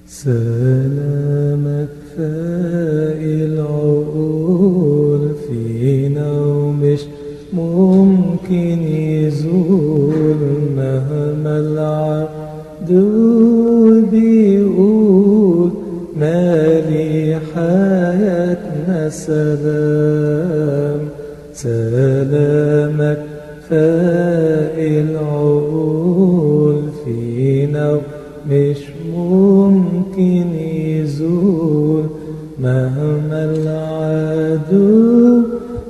سلامك فائي العقول فينا ومش ممكن يزول مهما العدو بيقول مالي حياتنا سلام سلامك فائي العقول فينا مش ممكن يزول مهما العدو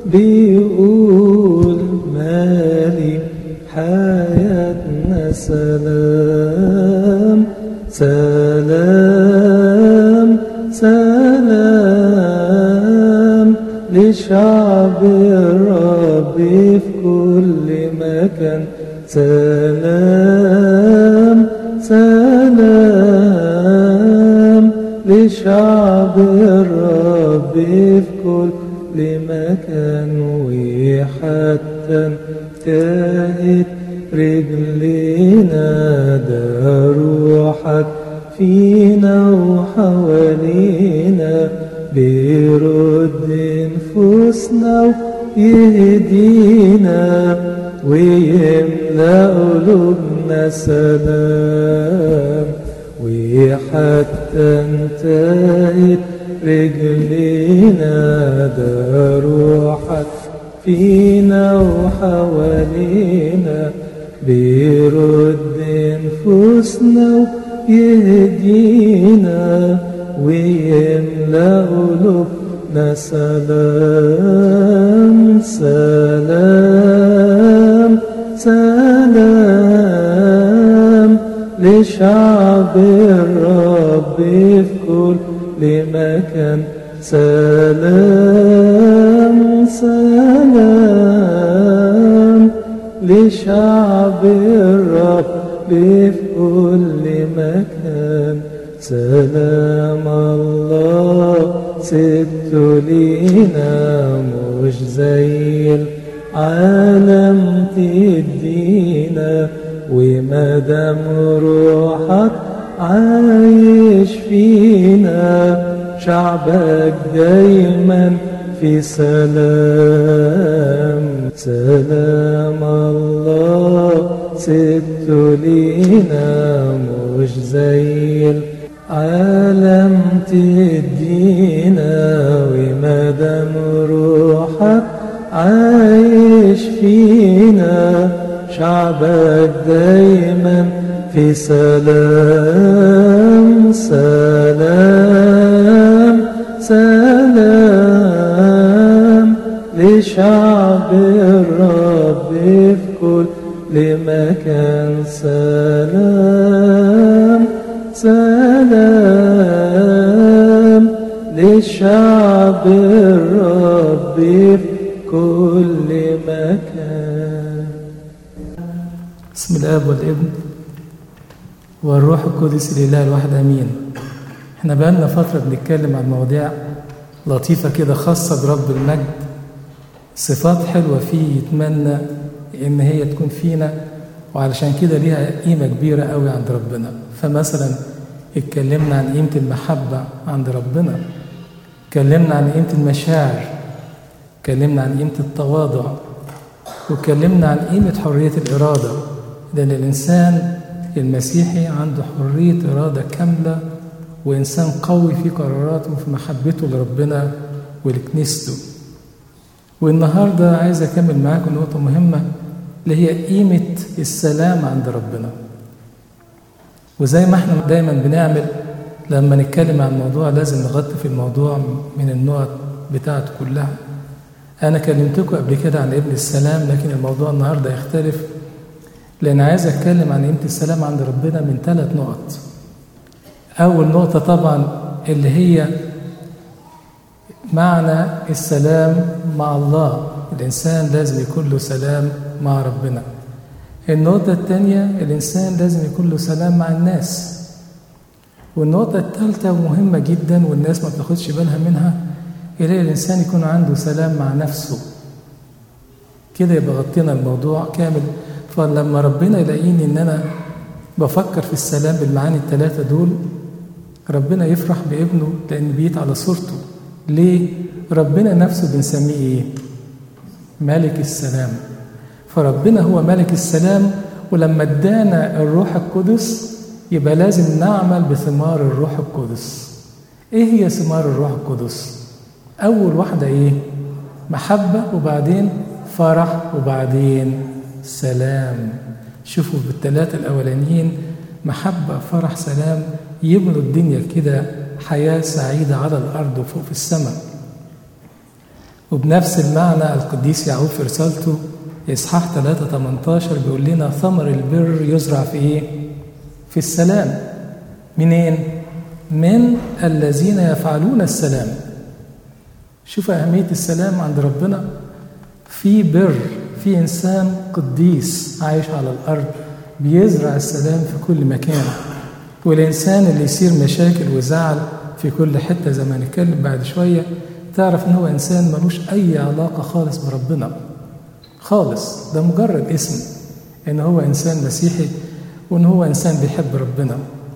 بيقول مالي حياتنا سلام سلام سلام لشعب الرب في كل مكان سلام سلام لشعب الرب في كل مكان وحتى انتهت رجلنا ده روحك فينا وحوالينا بيرد نفوسنا ويهدينا ويملأ قلوبنا سلام وحتى انتهت رجلينا ده روحك فينا وحوالينا بيرد نفوسنا ويهدينا ويملأ قلوبنا سلام سلام سلام لشعب الرب في كل مكان سلام سلام لشعب الرب في كل مكان سلام الله سبت لينا مش زي العالم تدينا ومدام روحك عايش فينا شعبك دايما في سلام سلام الله سبت لينا مش زي العالم تدينا ومدام روحك عايش فينا شعبك دايما في سلام سلام سلام لشعب الرب في كل مكان سلام سلام لشعب الرب في كل مكان بسم الاب والابن والروح القدس الاله الواحد امين احنا بقالنا فتره بنتكلم عن مواضيع لطيفه كده خاصه برب المجد صفات حلوه فيه يتمنى ان هي تكون فينا وعلشان كده ليها قيمه كبيره قوي عند ربنا فمثلا اتكلمنا عن قيمه المحبه عند ربنا اتكلمنا عن قيمه المشاعر اتكلمنا عن قيمه التواضع واتكلمنا عن قيمه حريه الاراده لان الانسان المسيحي عنده حريه اراده كامله وانسان قوي في قراراته وفي محبته لربنا ولكنيسته والنهارده عايز اكمل معاكم نقطه مهمه اللي هي قيمه السلام عند ربنا وزي ما احنا دايما بنعمل لما نتكلم عن موضوع لازم نغطي في الموضوع من النقط بتاعته كلها انا كلمتكم قبل كده عن ابن السلام لكن الموضوع النهارده يختلف لان عايز اتكلم عن قيمه السلام عند ربنا من ثلاث نقط اول نقطه طبعا اللي هي معنى السلام مع الله الإنسان لازم يكون له سلام مع ربنا النقطة الثانية الإنسان لازم يكون له سلام مع الناس والنقطة الثالثة ومهمة جدا والناس ما بتاخدش بالها منها اللي الإنسان يكون عنده سلام مع نفسه كده يبقى غطينا الموضوع كامل فلما ربنا يلاقيني إن أنا بفكر في السلام بالمعاني الثلاثة دول ربنا يفرح بابنه لأن بيت على صورته ليه؟ ربنا نفسه بنسميه إيه؟ ملك السلام فربنا هو ملك السلام ولما ادانا الروح القدس يبقى لازم نعمل بثمار الروح القدس ايه هي ثمار الروح القدس اول واحده ايه محبه وبعدين فرح وبعدين سلام شوفوا بالثلاثه الاولانيين محبه فرح سلام يبنوا الدنيا كده حياه سعيده على الارض وفوق في السماء وبنفس المعنى القديس يعقوب في رسالته إصحاح 3 18 بيقول لنا ثمر البر يزرع في إيه؟ في السلام منين؟ من الذين يفعلون السلام شوف أهمية السلام عند ربنا في بر في إنسان قديس عايش على الأرض بيزرع السلام في كل مكان والإنسان اللي يصير مشاكل وزعل في كل حتة زي ما هنتكلم بعد شوية تعرف إن هو إنسان ملوش أي علاقة خالص بربنا خالص ده مجرد اسم إن هو إنسان مسيحي وإن هو إنسان بيحب ربنا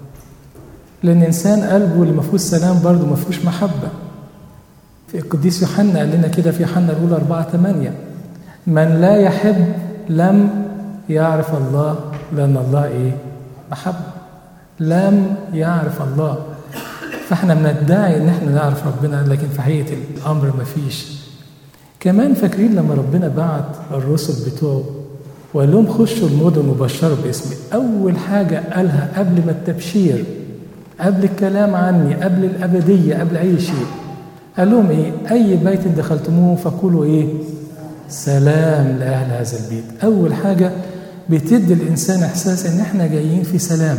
لأن إنسان قلبه اللي ما فيهوش سلام برضه ما فيهوش محبة في القديس يوحنا قال لنا كده في يوحنا الأولى 4 8 من لا يحب لم يعرف الله لأن الله إيه؟ محبة لم يعرف الله فاحنا بندعي ان احنا نعرف ربنا لكن في حقيقه الامر ما فيش كمان فاكرين لما ربنا بعت الرسل بتوعه وقال لهم خشوا المدن وبشروا باسمي اول حاجه قالها قبل ما التبشير قبل الكلام عني قبل الابديه قبل اي شيء قال لهم ايه اي بيت دخلتموه فقولوا ايه سلام لاهل هذا البيت اول حاجه بتدي الانسان احساس ان احنا جايين في سلام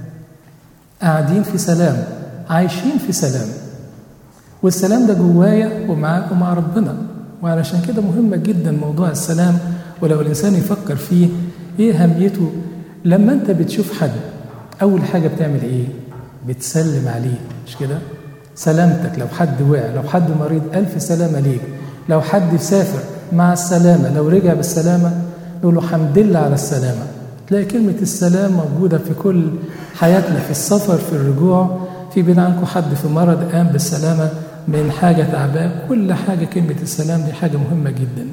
قاعدين في سلام عايشين في سلام والسلام ده جوايا ومعاك ومع ربنا وعلشان كده مهمة جدا موضوع السلام ولو الإنسان يفكر فيه إيه أهميته لما أنت بتشوف حد أول حاجة بتعمل إيه؟ بتسلم عليه مش كده؟ سلامتك لو حد وقع لو حد مريض ألف سلامة ليك لو حد سافر مع السلامة لو رجع بالسلامة نقول له حمد لله على السلامة تلاقي كلمة السلام موجودة في كل حياتنا في السفر في الرجوع في بين عنكم حد في مرض قام بالسلامة من حاجة تعبان كل حاجة كلمة السلام دي حاجة مهمة جدا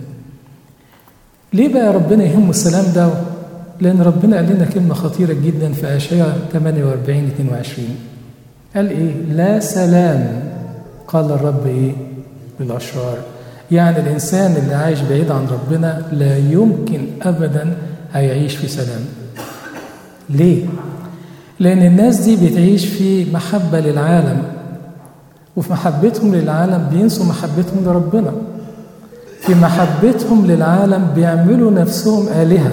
ليه بقى ربنا يهمه السلام ده لأن ربنا قال لنا كلمة خطيرة جدا في أشعياء 48 22 قال إيه لا سلام قال الرب إيه للأشرار يعني الإنسان اللي عايش بعيد عن ربنا لا يمكن أبدا هيعيش في سلام ليه؟ لأن الناس دي بتعيش في محبة للعالم وفي محبتهم للعالم بينسوا محبتهم لربنا في محبتهم للعالم بيعملوا نفسهم آلهة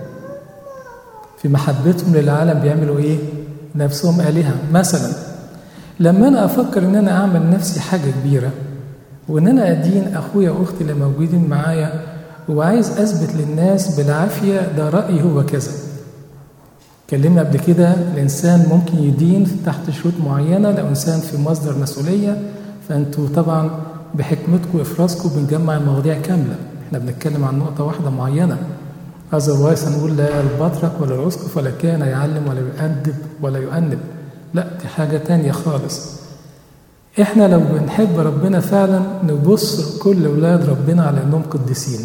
في محبتهم للعالم بيعملوا إيه؟ نفسهم آلهة مثلا لما أنا أفكر إن أنا أعمل نفسي حاجة كبيرة وإن أنا أدين أخويا وأختي اللي موجودين معايا وعايز أثبت للناس بالعافية ده رأيي هو كذا اتكلمنا قبل كده الانسان ممكن يدين تحت شروط معينه لو انسان في مصدر مسؤوليه فانتوا طبعا بحكمتكم وافرازكم بنجمع المواضيع كامله احنا بنتكلم عن نقطه واحده معينه اذروايز هنقول لا البطرك ولا الاسقف ولا كان يعلم ولا يؤدب ولا يؤنب لا دي حاجه تانية خالص احنا لو بنحب ربنا فعلا نبص كل اولاد ربنا على انهم قديسين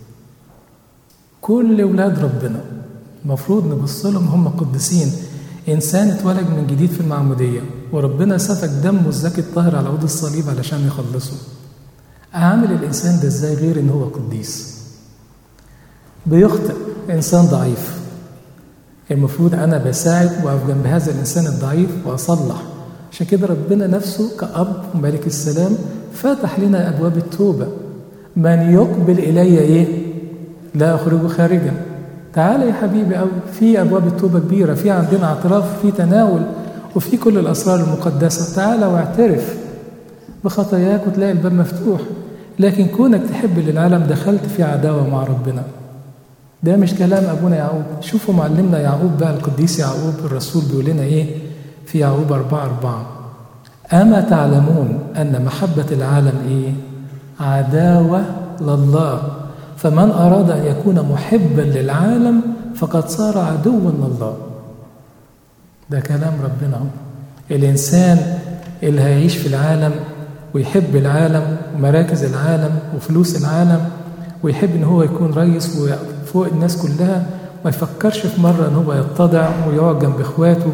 كل اولاد ربنا المفروض نبص لهم هم قديسين انسان اتولد من جديد في المعموديه وربنا سفك دمه الزكي الطاهر على عود الصليب علشان يخلصه اعمل الانسان ده ازاي غير ان هو قديس بيخطئ انسان ضعيف المفروض انا بساعد واقف جنب هذا الانسان الضعيف واصلح عشان كده ربنا نفسه كأب وملك السلام فتح لنا ابواب التوبه من يقبل الي ايه لا اخرجه خارجا تعالى يا حبيبي أو في أبواب التوبة كبيرة في عندنا اعتراف في تناول وفي كل الأسرار المقدسة تعالى واعترف بخطاياك وتلاقي الباب مفتوح لكن كونك تحب للعالم دخلت في عداوة مع ربنا ده مش كلام أبونا يعقوب شوفوا معلمنا يعقوب بقى القديس يعقوب الرسول بيقول لنا إيه في يعقوب أربعة أربعة أما تعلمون أن محبة العالم إيه عداوة لله فمن أراد أن يكون محبا للعالم فقد صار عدوا لله ده كلام ربنا الإنسان اللي هيعيش في العالم ويحب العالم ومراكز العالم وفلوس العالم ويحب ان هو يكون رئيس وفوق الناس كلها ما يفكرش في مرة ان هو يتضع ويقعد جنب اخواته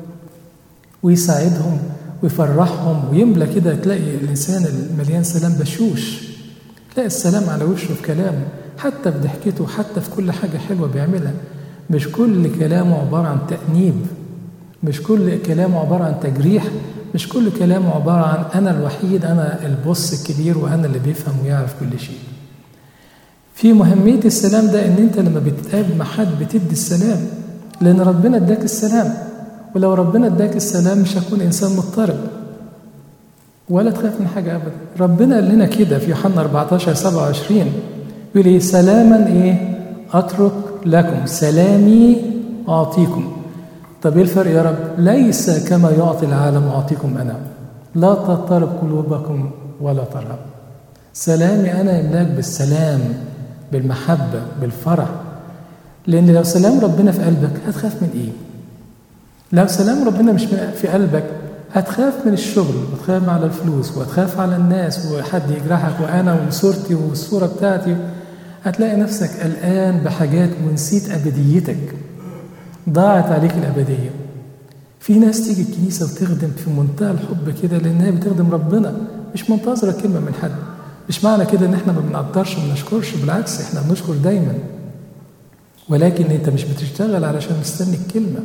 ويساعدهم ويفرحهم ويملى كده تلاقي الانسان المليان سلام بشوش تلاقي السلام على وشه في كلامه حتى في ضحكته حتى في كل حاجة حلوة بيعملها مش كل كلامه عبارة عن تأنيب مش كل كلامه عبارة عن تجريح مش كل كلامه عبارة عن أنا الوحيد أنا البص الكبير وأنا اللي بيفهم ويعرف كل شيء في مهمية السلام ده إن أنت لما بتتقابل مع حد بتدي السلام لأن ربنا اداك السلام ولو ربنا اداك السلام مش هتكون إنسان مضطرب ولا تخاف من حاجة أبدا ربنا قال لنا كده في يوحنا 14 27 بيقول إيه سلاما إيه أترك لكم سلامي أعطيكم طب إيه الفرق يا رب ليس كما يعطي العالم أعطيكم أنا لا تضطرب قلوبكم ولا ترهب سلامي أنا يملاك بالسلام بالمحبة بالفرح لأن لو سلام ربنا في قلبك هتخاف من إيه لو سلام ربنا مش في قلبك هتخاف من الشغل وتخاف على الفلوس وتخاف على الناس وحد يجرحك وأنا وصورتي والصورة بتاعتي هتلاقي نفسك قلقان بحاجات ونسيت أبديتك ضاعت عليك الأبدية في ناس تيجي الكنيسة وتخدم في منتهى الحب كده لأنها بتخدم ربنا مش منتظرة كلمة من حد مش معنى كده إن إحنا ما بنقدرش وما بنشكرش بالعكس إحنا بنشكر دايما ولكن أنت مش بتشتغل علشان مستني الكلمة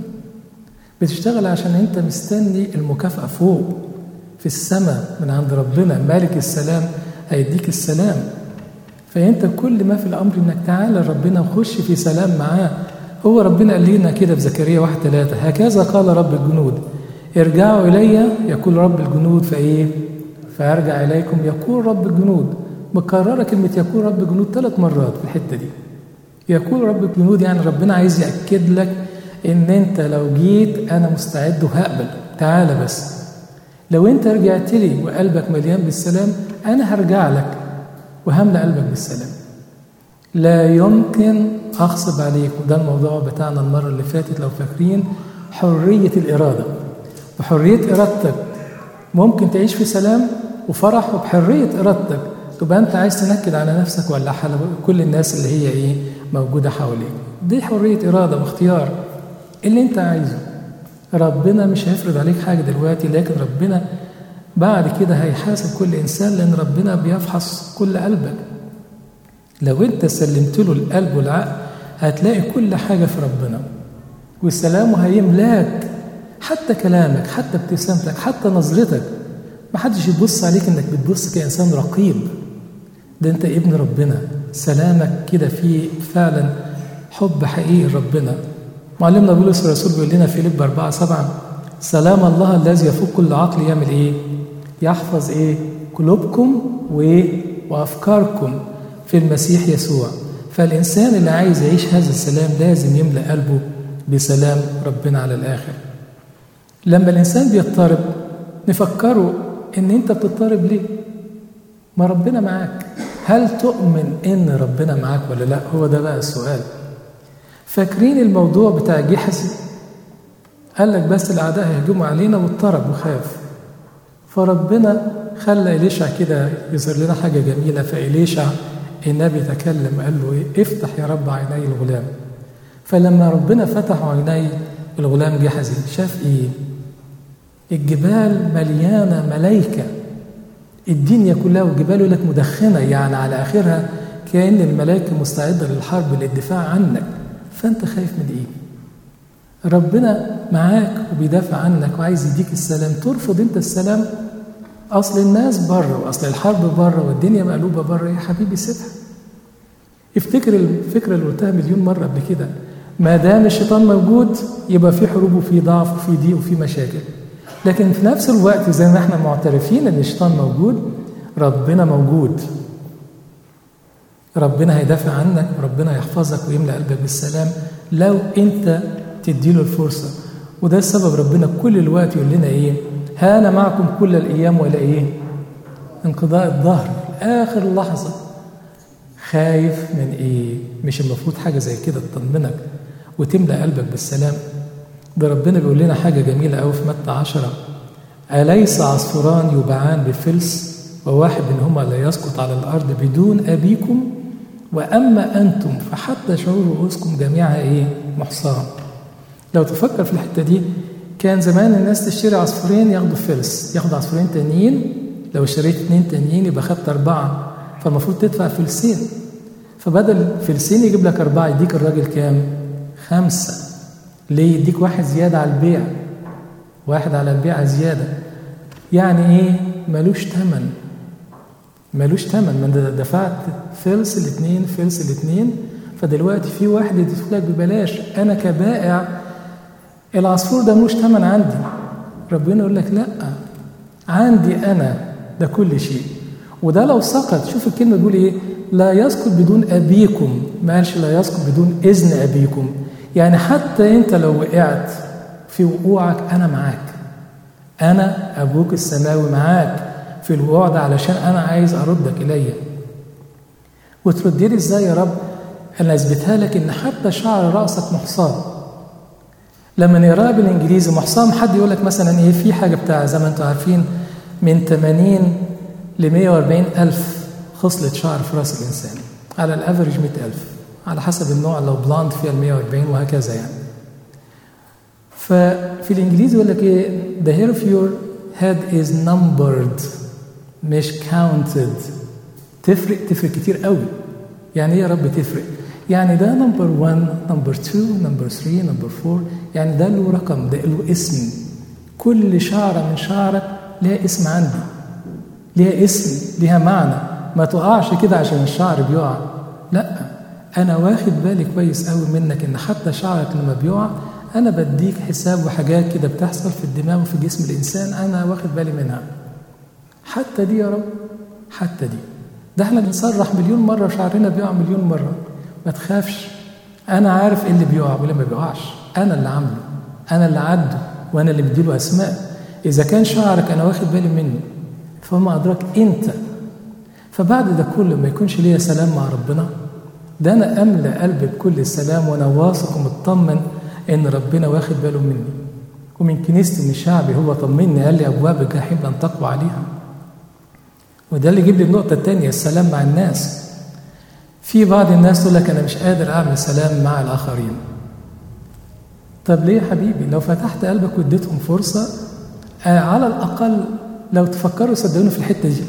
بتشتغل عشان أنت مستني المكافأة فوق في السماء من عند ربنا مالك السلام هيديك السلام فأنت كل ما في الأمر إنك تعالى ربنا وخش في سلام معاه هو ربنا قال لنا كده في زكريا واحد ثلاثة هكذا قال رب الجنود ارجعوا إلي يقول رب الجنود فإيه فأرجع إليكم يقول رب الجنود مكررة كلمة يقول رب الجنود ثلاث مرات في الحتة دي يقول رب الجنود يعني ربنا عايز يأكد لك إن أنت لو جيت أنا مستعد وهقبل تعالى بس لو أنت رجعت لي وقلبك مليان بالسلام أنا هرجع لك وهملأ قلبك بالسلام لا يمكن أغصب عليك وده الموضوع بتاعنا المرة اللي فاتت لو فاكرين حرية الإرادة بحرية إرادتك ممكن تعيش في سلام وفرح وبحرية إرادتك تبقى أنت عايز تنكد على نفسك ولا على كل الناس اللي هي إيه موجودة حواليك دي حرية إرادة واختيار اللي أنت عايزه ربنا مش هيفرض عليك حاجة دلوقتي لكن ربنا بعد كده هيحاسب كل إنسان لأن ربنا بيفحص كل قلبك لو أنت سلمت له القلب والعقل هتلاقي كل حاجة في ربنا والسلام هيملاك حتى كلامك حتى ابتسامتك حتى نظرتك ما حدش يبص عليك انك بتبص كإنسان رقيب ده انت ابن ربنا سلامك كده فيه فعلا حب حقيقي لربنا معلمنا بولس الرسول بيقول لنا في لب 4 7 سلام الله الذي يفوق كل عقل يعمل ايه؟ يحفظ ايه؟ قلوبكم وايه؟ وافكاركم في المسيح يسوع فالانسان اللي عايز يعيش هذا السلام لازم يملا قلبه بسلام ربنا على الاخر لما الانسان بيضطرب نفكره ان انت بتضطرب ليه ما ربنا معاك هل تؤمن ان ربنا معاك ولا لا هو ده بقى السؤال فاكرين الموضوع بتاع جحزي قال لك بس الاعداء هيهجموا علينا واضطرب وخاف فربنا خلى إليشع كده يظهر لنا حاجة جميلة فإليشع النبي تكلم قال له إيه افتح يا رب عيني الغلام فلما ربنا فتح عيني الغلام جحزي شاف إيه الجبال مليانة ملايكة الدنيا كلها والجبال يقول لك مدخنة يعني على آخرها كأن الملائكة مستعدة للحرب للدفاع عنك فأنت خايف من إيه؟ ربنا معاك وبيدافع عنك وعايز يديك السلام ترفض أنت السلام أصل الناس بره وأصل الحرب بره والدنيا مقلوبة بره يا حبيبي سيبها افتكر الفكرة اللي قلتها مليون مرة قبل كده ما دام الشيطان موجود يبقى في حروب وفي ضعف وفي ضيق وفي مشاكل لكن في نفس الوقت زي ما احنا معترفين ان الشيطان موجود ربنا موجود ربنا هيدافع عنك وربنا يحفظك ويملأ قلبك بالسلام لو انت تديله الفرصة وده السبب ربنا كل الوقت يقول لنا ايه ها انا معكم كل الايام ولا ايه انقضاء الظهر اخر لحظة خايف من ايه مش المفروض حاجة زي كده تطمنك وتملأ قلبك بالسلام ده ربنا بيقول لنا حاجة جميلة قوي في متى عشرة أليس عصفوران يباعان بفلس وواحد منهما لا يسقط على الأرض بدون أبيكم وأما أنتم فحتى شعور رؤوسكم جميعها إيه محصاة لو تفكر في الحتة دي كان زمان الناس تشتري عصفورين ياخدوا فلس ياخدوا عصفورين تانيين لو اشتريت اتنين تانيين يبقى خدت أربعة فالمفروض تدفع فلسين فبدل فلسين يجيب لك أربعة يديك الراجل كام؟ خمسة ليه يديك واحد زيادة على البيع واحد على البيع زيادة يعني إيه ملوش تمن ملوش تمن ما انت دفعت فلس الاثنين فلس الاثنين فدلوقتي في واحد يدفع لك ببلاش انا كبائع العصفور ده ملوش تمن عندي ربنا يقول لك لا عندي انا ده كل شيء وده لو سقط شوف الكلمه بيقول ايه لا يسقط بدون ابيكم ما قالش لا يسقط بدون اذن ابيكم يعني حتى انت لو وقعت في وقوعك انا معاك انا ابوك السماوي معاك في الوقوع ده علشان انا عايز اردك الي وترد لي ازاي يا رب انا اثبتها لك ان حتى شعر راسك محصان لما نقراها بالانجليزي محصان حد يقول لك مثلا ايه في حاجه بتاع زي ما انتم عارفين من 80 ل 140 الف خصله شعر في راس الانسان على الافرج 100 الف على حسب النوع لو بلاند فيها ال 140 وهكذا يعني ففي الانجليزي يقول لك ايه the hair of your head is numbered مش counted تفرق تفرق كتير قوي يعني ايه يا رب تفرق يعني ده نمبر 1 نمبر 2 نمبر 3 نمبر 4 يعني ده له رقم ده له اسم كل شعره من شعرك ليها اسم عندي ليها اسم ليها معنى ما تقعش كده عشان الشعر بيقع لا انا واخد بالي كويس قوي منك ان حتى شعرك لما بيقع انا بديك حساب وحاجات كده بتحصل في الدماغ وفي جسم الانسان انا واخد بالي منها حتى دي يا رب حتى دي ده احنا بنصرح مليون مره شعرنا بيقع مليون مره ما تخافش انا عارف ايه اللي بيقع واللي ما بيقعش انا اللي عامله انا اللي عده وانا اللي مديله اسماء اذا كان شعرك انا واخد بالي منه فما ادراك انت فبعد ده كله ما يكونش ليا سلام مع ربنا ده انا املى قلبي بكل السلام وانا واثق ومطمن ان ربنا واخد باله مني ومن كنيستي من شعبي هو طمني قال لي ابواب الجحيم لن تقوى عليها وده اللي يجيب لي النقطة الثانية السلام مع الناس في بعض الناس تقول لك أنا مش قادر أعمل سلام مع الآخرين طب ليه يا حبيبي لو فتحت قلبك واديتهم فرصة آه على الأقل لو تفكروا صدقوني في الحتة دي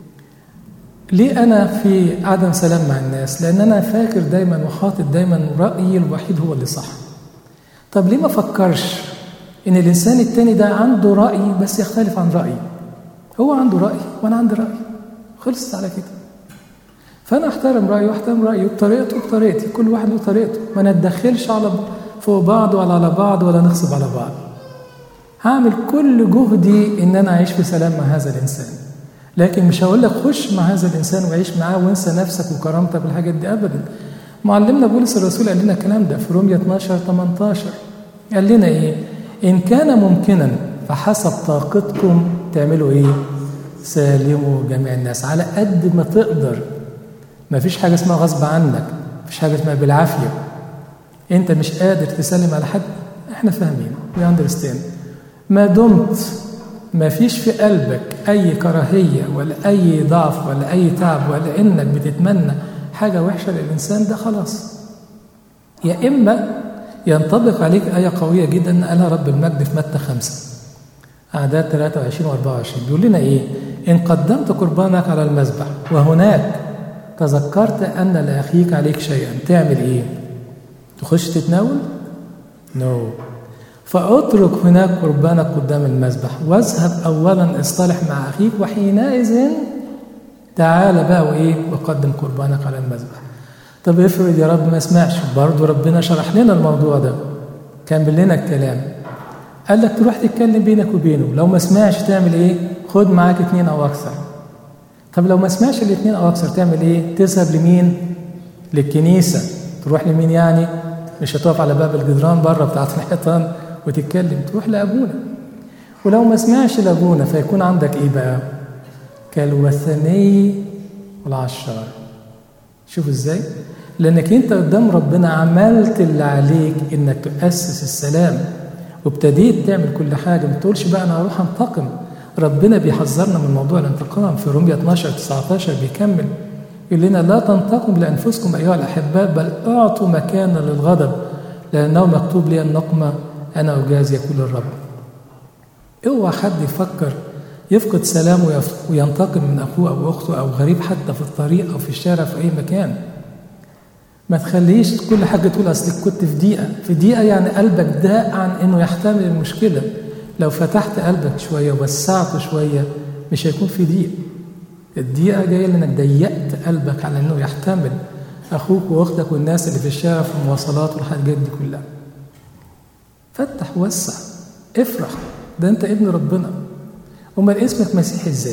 ليه أنا في عدم سلام مع الناس لأن أنا فاكر دايما وخاطب دايما رأيي الوحيد هو اللي صح طب ليه ما فكرش إن الإنسان التاني ده عنده رأي بس يختلف عن رأيي هو عنده رأي وأنا عندي رأي خلصت على كده فأنا أحترم رأيه وأحترم رأيه بطريقته وبطريقتي كل واحد له طريقته ما نتدخلش على فوق بعض ولا على بعض ولا نغصب على بعض هعمل كل جهدي إن أنا أعيش في سلام مع هذا الإنسان لكن مش هقول لك خش مع هذا الإنسان وعيش معاه وانسى نفسك وكرامتك والحاجات دي أبدا معلمنا بولس الرسول قال لنا الكلام ده في رومية 12 18 قال لنا إيه إن كان ممكنا فحسب طاقتكم تعملوا ايه سالموا جميع الناس على قد ما تقدر ما فيش حاجه اسمها غصب عنك ما فيش حاجه اسمها بالعافيه انت مش قادر تسلم على حد احنا فاهمين وي اندرستاند ما دمت ما فيش في قلبك اي كراهيه ولا اي ضعف ولا اي تعب ولا انك بتتمنى حاجه وحشه للانسان ده خلاص يا اما ينطبق عليك ايه قويه جدا قالها رب المجد في متى خمسه أعداد 23 و 24 بيقول لنا إيه؟ إن قدمت قربانك على المذبح وهناك تذكرت أن لأخيك عليك شيئا تعمل إيه؟ تخش تتناول؟ نو no. فاترك هناك قربانك قدام المذبح واذهب أولا اصطلح مع أخيك وحينئذ تعال بقى وإيه؟ وقدم قربانك على المذبح طب افرض يا رب ما سمعش برضه ربنا شرح لنا الموضوع ده كان لنا الكلام قال لك تروح تتكلم بينك وبينه لو ما سمعش تعمل ايه خد معاك اتنين او اكثر طب لو ما سمعش الاتنين او اكثر تعمل ايه تذهب لمين للكنيسة تروح لمين يعني مش هتقف على باب الجدران بره بتاعت الحيطان وتتكلم تروح لابونا ولو ما سمعش لابونا فيكون عندك ايه بقى كالوثني والعشار شوف ازاي لانك انت قدام ربنا عملت اللي عليك انك تؤسس السلام وابتديت تعمل كل حاجه ما تقولش بقى انا هروح انتقم ربنا بيحذرنا من موضوع الانتقام في رومية 12 19 بيكمل يقول لنا لا تنتقم لانفسكم ايها الاحباء بل اعطوا مكانا للغضب لانه مكتوب لي النقمه انا اجازي يقول الرب اوعى حد يفكر يفقد سلامه وينتقم من اخوه او اخته او غريب حتى في الطريق او في الشارع في اي مكان ما تخليش كل حاجه تقول اصلك كنت في دقيقه في دقيقه يعني قلبك ضاق عن انه يحتمل المشكله لو فتحت قلبك شويه ووسعته شويه مش هيكون في ضيق الدقيقه جايه لانك ضيقت قلبك على انه يحتمل اخوك واختك والناس اللي في الشارع في المواصلات والحاجات دي كلها فتح وسع افرح ده انت ابن ربنا امال اسمك مسيحي ازاي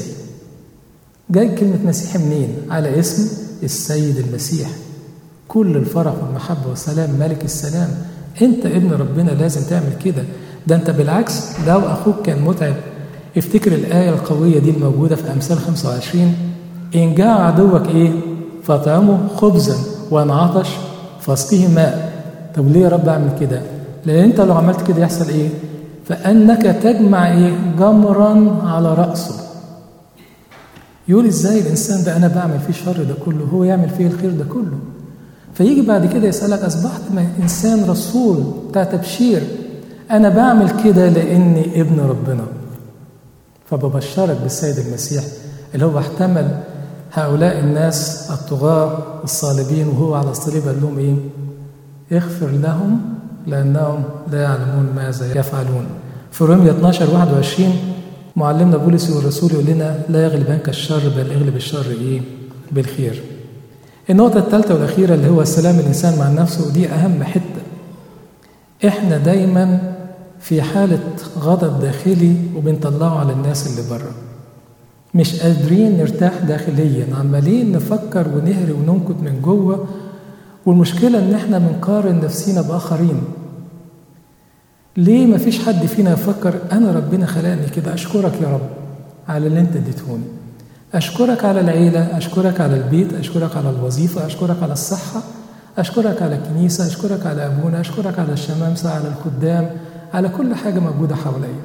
جاي كلمه مسيحي منين على اسم السيد المسيح كل الفرح والمحبه والسلام ملك السلام انت ابن ربنا لازم تعمل كده ده انت بالعكس لو اخوك كان متعب افتكر الايه القويه دي الموجوده في امثال 25 ان جاء عدوك ايه فاطعمه خبزا وان عطش فاسقيه ماء طب ليه يا رب اعمل كده لان انت لو عملت كده يحصل ايه فانك تجمع ايه جمرا على راسه يقول ازاي الانسان ده انا بعمل فيه الشر ده كله هو يعمل فيه الخير ده كله فيجي بعد كده يسالك اصبحت انسان رسول بتاع تبشير انا بعمل كده لاني ابن ربنا فببشرك بالسيد المسيح اللي هو احتمل هؤلاء الناس الطغاة الصالبين وهو على الصليب قال لهم ايه؟ اغفر لهم لانهم لا يعلمون ماذا يفعلون. في رومية 12 21 معلمنا بولس والرسول يقول لنا لا يغلبنك الشر بل اغلب الشر ايه؟ بالخير. النقطة الثالثة والأخيرة اللي هو سلام الإنسان مع نفسه ودي أهم حتة. إحنا دايما في حالة غضب داخلي وبنطلعه على الناس اللي بره. مش قادرين نرتاح داخليا عمالين نفكر ونهري وننكت من جوه والمشكلة إن إحنا بنقارن نفسينا بآخرين ليه مفيش حد فينا يفكر أنا ربنا خلقني كده أشكرك يا رب على اللي أنت اديتهوني أشكرك على العيلة أشكرك على البيت أشكرك على الوظيفة أشكرك على الصحة أشكرك على الكنيسة أشكرك على أبونا أشكرك على الشمامسة على الخدام على كل حاجة موجودة حواليا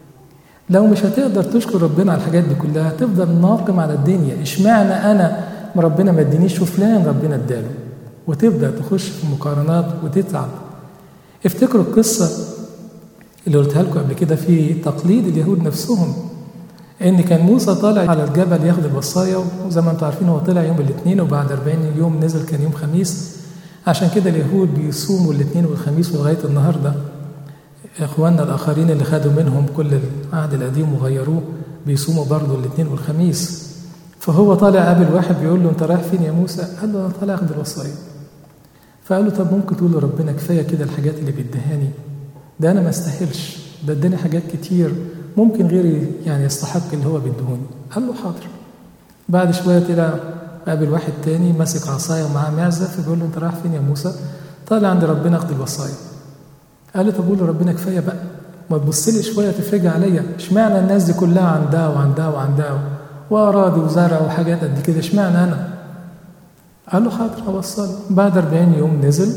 لو مش هتقدر تشكر ربنا على الحاجات دي كلها تفضل ناقم على الدنيا اشمعنى انا ربنا ما ادينيش وفلان ربنا اداله وتبدا تخش في مقارنات وتتعب افتكروا القصه اللي قلتها لكم قبل كده في تقليد اليهود نفسهم ان كان موسى طالع على الجبل ياخد الوصايا وزي ما انتم عارفين هو طلع يوم الاثنين وبعد 40 يوم نزل كان يوم خميس عشان كده اليهود بيصوموا الاثنين والخميس ولغايه النهارده اخواننا الاخرين اللي خدوا منهم كل العهد القديم وغيروه بيصوموا برضه الاثنين والخميس فهو طالع قابل واحد بيقول له انت رايح فين يا موسى؟ قال له انا طالع اخد الوصايا فقال له طب ممكن تقول لربنا كفايه كده الحاجات اللي بيديهاني ده انا ما استاهلش ده اداني حاجات كتير ممكن غيري يعني يستحق اللي هو بيديهوني قال له حاضر بعد شويه طلع قابل واحد تاني ماسك عصايه ومعاه معزه فبيقول له انت رايح فين يا موسى؟ طالع عند ربنا اخد الوصايا قال لي طب قول لربنا كفايه بقى ما تبص لي شويه تفرج عليا اشمعنى الناس دي كلها عندها وعندها وعندها واراضي وزرع وحاجات قد كده اشمعنى انا قال له حاضر اوصله بعد 40 يوم نزل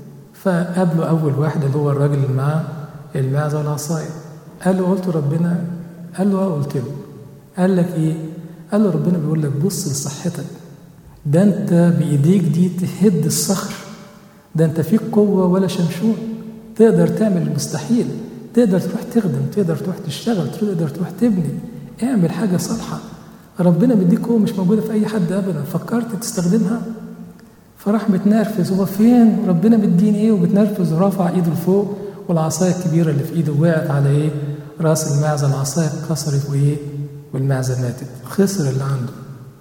فقابله اول واحد اللي هو الراجل اللي معاه المعزه والعصايه قال له قلت ربنا قال له اه قلت له قال لك ايه قال له ربنا بيقول لك بص لصحتك ده انت بايديك دي تهد الصخر ده انت فيك قوه ولا شمشون تقدر تعمل المستحيل تقدر تروح تخدم تقدر تروح تشتغل تقدر تروح تبني اعمل حاجة صالحة ربنا مديك قوة مش موجودة في أي حد أبدا فكرت تستخدمها فراح متنرفز هو فين ربنا مديني ايه وبتنرفز ورفع ايده لفوق والعصايه الكبيره اللي في ايده وقعت على ايه راس المعزه العصايه اتكسرت وايه والمعزه ماتت خسر اللي عنده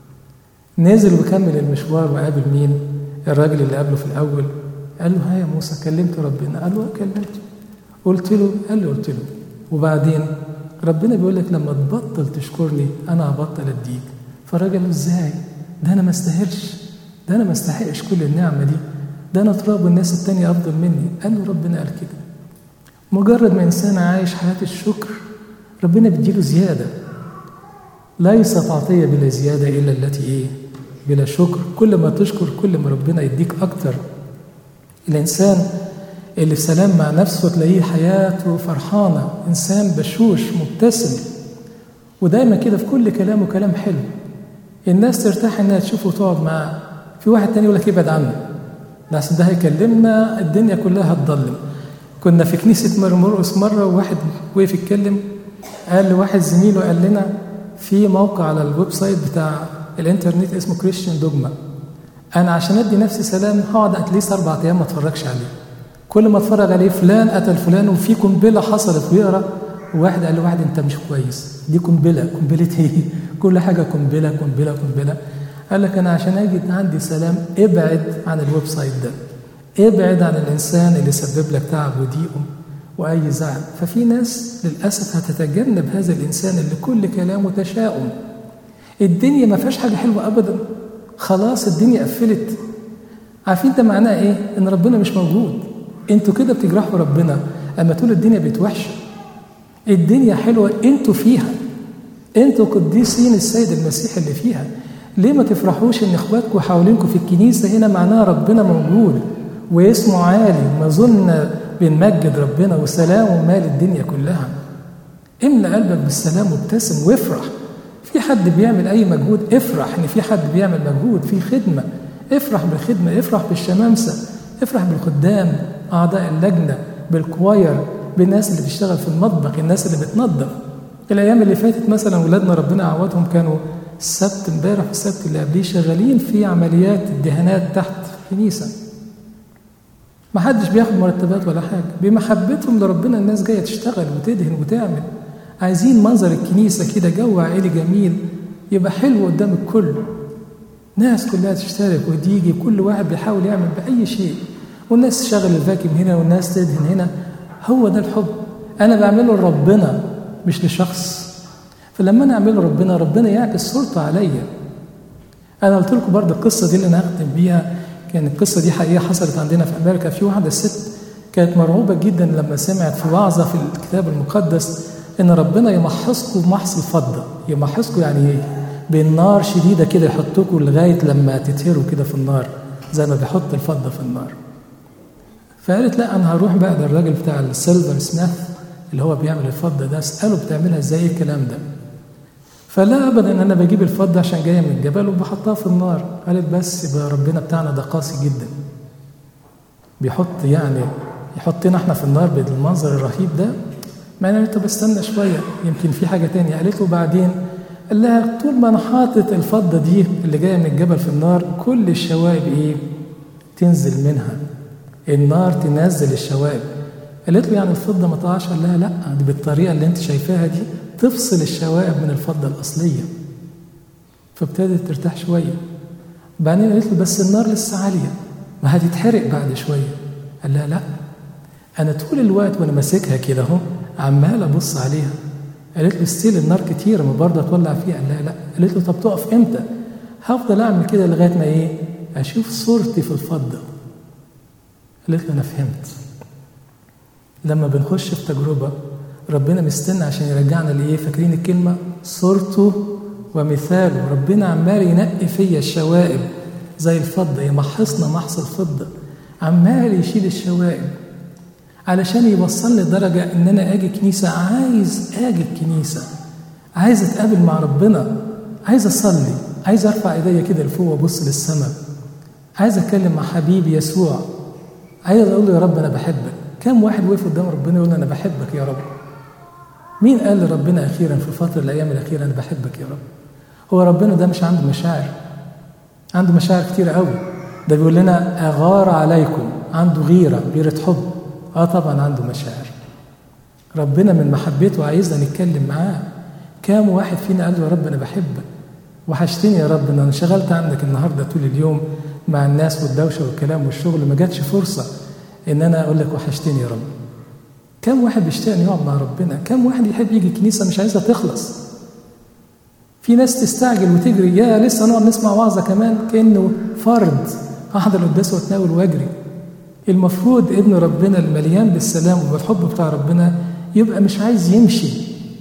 نزل وكمل المشوار وقابل مين الراجل اللي قابله في الاول قال له ها يا موسى كلمت ربنا قال له كلمته قلت له قال له قلت له وبعدين ربنا بيقول لك لما تبطل تشكرني انا هبطل اديك فالراجل قال له ازاي ده انا ما استاهلش ده انا ما استحقش كل النعمه دي ده انا تراب والناس التانية افضل مني قال له ربنا قال كده مجرد ما انسان عايش حياه الشكر ربنا بيديله زياده ليست عطيه بلا زياده الا التي ايه بلا شكر كل ما تشكر كل ما ربنا يديك اكتر الانسان اللي في سلام مع نفسه تلاقيه حياته فرحانة إنسان بشوش مبتسم ودايما كده في كل كلامه كلام حلو الناس ترتاح انها تشوفه وتقعد معاه في واحد تاني يقول لك ابعد عنه ده عشان ده هيكلمنا الدنيا كلها هتضلم كنا في كنيسة مرمرقس مرة وواحد وقف يتكلم قال لواحد زميله قال لنا في موقع على الويب سايت بتاع الانترنت اسمه كريستيان دوجما انا عشان ادي نفسي سلام هقعد اتليست اربع ايام ما اتفرجش عليه كل ما اتفرج عليه فلان قتل فلان وفي قنبله حصلت ويقرا وواحد قال لواحد انت مش كويس دي قنبله قنبله ايه كل حاجه قنبله قنبله قنبله قال لك انا عشان اجد عندي سلام ابعد عن الويب سايت ده ابعد عن الانسان اللي سبب لك تعب وضيق واي زعل ففي ناس للاسف هتتجنب هذا الانسان اللي كل كلامه تشاؤم الدنيا ما فيهاش حاجه حلوه ابدا خلاص الدنيا قفلت عارفين ده معناه ايه ان ربنا مش موجود انتوا كده بتجرحوا ربنا اما تقول الدنيا بقت وحشه الدنيا حلوه انتوا فيها انتوا قديسين السيد المسيح اللي فيها ليه ما تفرحوش ان اخواتكم حوالينكم في الكنيسه هنا معناها ربنا موجود واسمه عالي وما زلنا بنمجد ربنا وسلامه مال الدنيا كلها املى قلبك بالسلام وابتسم وافرح في حد بيعمل اي مجهود افرح ان في حد بيعمل مجهود في خدمه افرح بالخدمه افرح بالشمامسه افرح بالخدام اعضاء اللجنه بالكواير بالناس اللي بتشتغل في المطبخ الناس اللي بتنظف الايام اللي فاتت مثلا ولادنا ربنا يعوضهم كانوا السبت امبارح والسبت اللي قبليه شغالين في عمليات الدهانات تحت في كنيسه ما حدش بياخد مرتبات ولا حاجه بمحبتهم لربنا الناس جايه تشتغل وتدهن وتعمل عايزين منظر الكنيسه كده جو عائلي جميل يبقى حلو قدام الكل ناس كلها تشترك وتيجي كل واحد بيحاول يعمل باي شيء والناس تشغل الفاكيوم هنا والناس تدهن هنا هو ده الحب انا بعمله لربنا مش لشخص فلما انا اعمله لربنا ربنا يعكس صورته عليا انا قلت لكم برضه القصه دي اللي انا هختم بيها كان القصه دي حقيقه حصلت عندنا في امريكا في واحده ست كانت مرعوبه جدا لما سمعت في وعظه في الكتاب المقدس ان ربنا يمحصكم بمحص الفضه يمحصكم يعني ايه بالنار شديده كده يحطكم لغايه لما تتهروا كده في النار زي ما بيحط الفضه في النار فقالت لا انا هروح بقى ده الراجل بتاع السيلفر سميث اللي هو بيعمل الفضه ده اساله بتعملها ازاي الكلام ده فلا ابدا ان انا بجيب الفضه عشان جايه من الجبل وبحطها في النار قالت بس يبقى ربنا بتاعنا ده قاسي جدا بيحط يعني يحطنا احنا في النار بالمنظر الرهيب ده ما انا طب استنى شويه يمكن في حاجه تانية قالت له بعدين قال لها طول ما انا حاطط الفضه دي اللي جايه من الجبل في النار كل الشوائب ايه تنزل منها النار تنزل الشوائب قالت له يعني الفضه ما تقعش قال لها لا دي بالطريقه اللي انت شايفاها دي تفصل الشوائب من الفضه الاصليه فابتدت ترتاح شويه بعدين قالت له بس النار لسه عاليه ما هتتحرق بعد شويه قال لها لا انا طول الوقت وانا ماسكها كده اهو عمال ابص عليها قالت له ستيل النار كتير ما برضه اتولع فيها قال لها لا قالت له طب تقف امتى هفضل اعمل كده لغايه ما ايه اشوف صورتي في الفضه قالت له انا فهمت لما بنخش في تجربه ربنا مستنى عشان يرجعنا لايه فاكرين الكلمه صورته ومثاله ربنا عمال ينقي فيا الشوائب زي الفضه يمحصنا محص الفضه عمال يشيل الشوائب علشان يوصلني لدرجة إن أنا أجي كنيسة عايز أجي الكنيسة عايز أتقابل مع ربنا عايز أصلي عايز أرفع إيديا كده لفوق وأبص للسماء عايز أتكلم مع حبيبي يسوع عايز أقول له يا رب أنا بحبك كم واحد وقف قدام ربنا يقول أنا بحبك يا رب مين قال لربنا أخيرا في فترة الأيام الأخيرة أنا بحبك يا رب هو ربنا ده مش عنده مشاعر عنده مشاعر كتيرة قوي ده بيقول لنا أغار عليكم عنده غيرة غيرة حب اه طبعا عنده مشاعر ربنا من محبته عايزنا نتكلم معاه كام واحد فينا قال له يا رب انا بحبك وحشتني يا رب انا انشغلت عنك النهارده طول اليوم مع الناس والدوشه والكلام والشغل ما جاتش فرصه ان انا اقول لك وحشتني يا رب كم واحد بيشتاق انه يقعد مع ربنا كم واحد يحب يجي الكنيسه مش عايزها تخلص في ناس تستعجل وتجري يا لسه نقعد نسمع وعظه كمان كانه فرض احضر القداس واتناول واجري المفروض ابن ربنا المليان بالسلام وبالحب بتاع ربنا يبقى مش عايز يمشي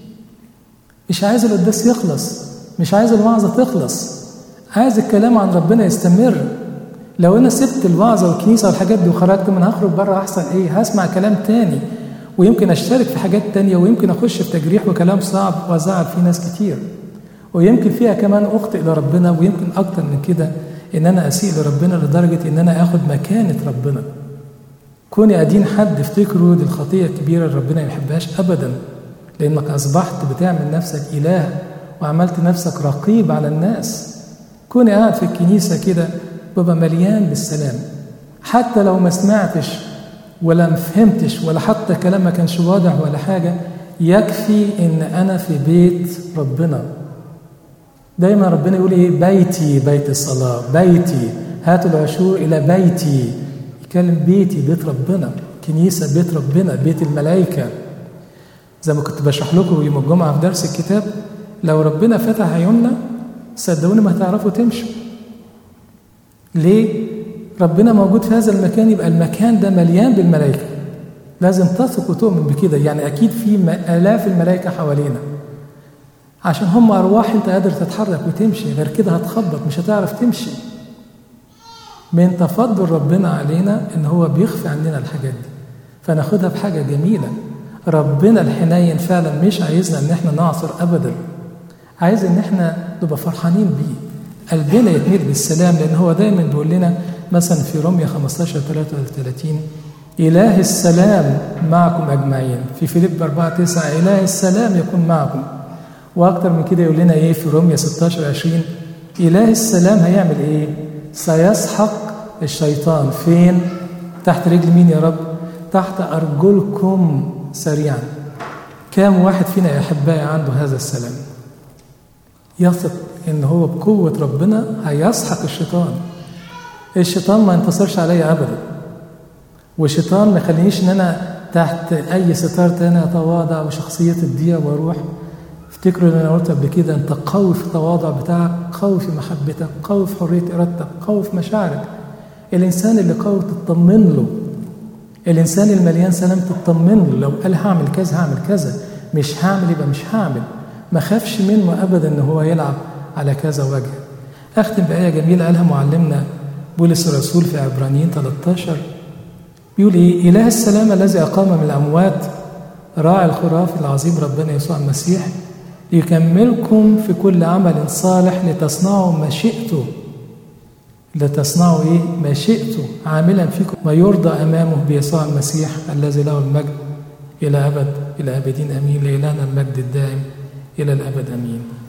مش عايز القداس يخلص مش عايز الوعظة تخلص عايز الكلام عن ربنا يستمر لو انا سبت الوعظه والكنيسه والحاجات دي وخرجت من هخرج بره احسن ايه هسمع كلام تاني ويمكن اشترك في حاجات تانية ويمكن اخش في تجريح وكلام صعب وازعل فيه ناس كتير ويمكن فيها كمان اخطئ لربنا ويمكن اكتر من كده ان انا اسيء لربنا لدرجه ان انا اخد مكانه ربنا كوني ادين حد افتكروا دي الخطيه الكبيره اللي ربنا ما يحبهاش ابدا لانك اصبحت بتعمل نفسك اله وعملت نفسك رقيب على الناس كوني قاعد في الكنيسه كده ببقى مليان بالسلام حتى لو ما سمعتش ولا ما فهمتش ولا حتى كلام ما كانش واضح ولا حاجه يكفي ان انا في بيت ربنا دايما ربنا يقول ايه بيتي بيت الصلاه بيتي هاتوا العشور الى بيتي يتكلم بيتي بيت ربنا كنيسه بيت ربنا بيت الملائكه زي ما كنت بشرح لكم يوم الجمعه في درس الكتاب لو ربنا فتح عيوننا صدقوني ما هتعرفوا تمشوا ليه ربنا موجود في هذا المكان يبقى المكان ده مليان بالملائكه لازم تثق وتؤمن بكده يعني اكيد في الاف الملائكه حوالينا عشان هم ارواح انت قادر تتحرك وتمشي غير كده هتخبط مش هتعرف تمشي من تفضل ربنا علينا ان هو بيخفي عننا الحاجات دي فناخدها بحاجه جميله ربنا الحنين فعلا مش عايزنا ان احنا نعصر ابدا عايز ان احنا نبقى فرحانين بيه قلبنا يتميل بالسلام لان هو دايما بيقول لنا مثلا في روميا 15 33 اله السلام معكم اجمعين في فيليب 4 9 اله السلام يكون معكم واكتر من كده يقول لنا ايه في روميا 16 20 اله السلام هيعمل ايه سيسحق الشيطان فين تحت رجل مين يا رب تحت ارجلكم سريعا كام واحد فينا يا احبائي عنده هذا السلام يثق ان هو بقوه ربنا هيسحق الشيطان الشيطان ما ينتصرش عليا ابدا والشيطان ما يخلينيش ان انا تحت اي ستار تاني اتواضع وشخصيتي تضيع واروح افتكروا اللي انا قلت قبل كده انت قوي في التواضع بتاعك قوي في محبتك قوي في حريه ارادتك قوي في مشاعرك الانسان اللي قوي تطمن له الانسان المليان سلام تطمن له لو قال هعمل كذا هعمل كذا مش هعمل يبقى مش هعمل ما خافش منه ابدا ان هو يلعب على كذا وجه اختم بايه جميله قالها معلمنا بولس الرسول في عبرانيين 13 بيقول ايه اله السلام الذي اقام من الاموات راعي الخراف العظيم ربنا يسوع المسيح ليكملكم في كل عمل صالح لتصنعوا مشيئته لتصنعوا ايه مشيئته عاملا فيكم ما يرضى امامه بيسوع المسيح الذي له المجد الى ابد الى ابدين امين لالهنا المجد الدائم الى الابد امين